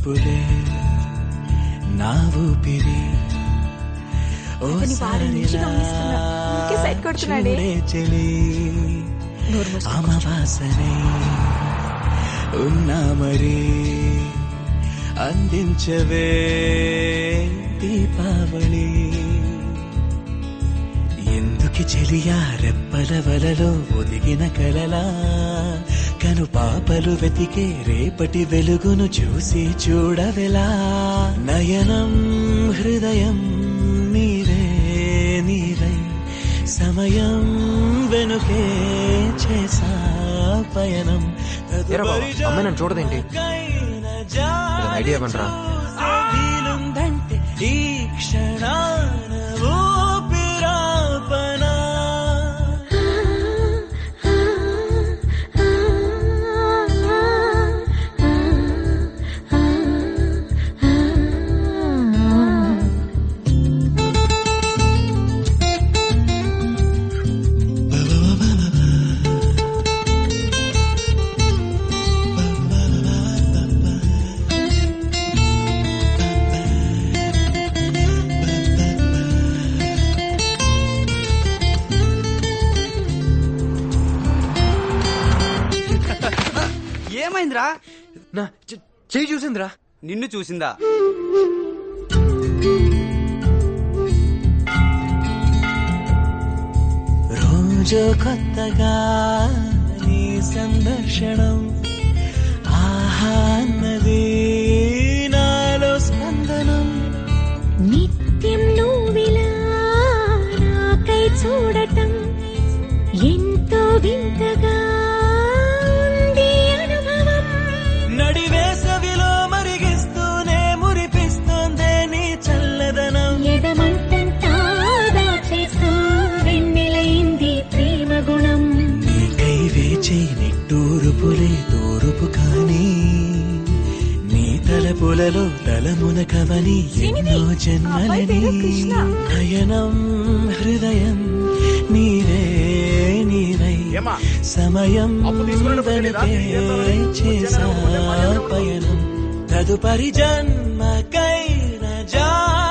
చూపులే నా ఊపిరి అతని వారి నుంచి గమనిస్తున్నా. ఊరికే సైట్ కొడుతున్నాడే. చూడే చెలి నోరు మూసుకో. అమవాసనే ఉన్నా మరి అందించవే దీపావళి ఎందుకి చెలియా రెప్పల వలలో ఒదిగిన కలలా కను పాపలు వెతికే రేపటి వెలుగును చూసి చూడవెలా నయనం హృదయం నీవే నీవై సమయం వెనుకే చేసా పయనం ఏరా బావ, అమ్మాయి నన్ను చూడదేంటి? ఏదైనా ఐడియా ఇవ్వండిరా. వీలుందంటే ఈ క్షణాన ఊపిరాపనా ఏమైందిరా నా చె- చెయ్యి చూసిందిరా నిన్ను చూసిందా రోజు కొత్తగా నీ సందర్శనం ఆహా అన్నది నాలో స్పందనం నిత్యం నువ్విలా నాకై చూడటం ఎంతో వింతగా ఉంది అనుభవం నడివేసవిలో మరిగిస్తూనే మురిపిస్తోందే నీ చల్లదనం ఎదమంటంతా దాచేస్తూ వెన్నెలైంది ప్రేమ గుణం నీకై వేచి నిట్టూరుపులే తూరుపు కాని నీ తలపులలో తలమున కవని ఎన్నో అబ్బాయి పేరు జన్మలని కృష్ణ. నయనం హృదయం నీవే నీవై సమయం వెనుకే చేసా పయనం తదుపరి జన్మకైన జా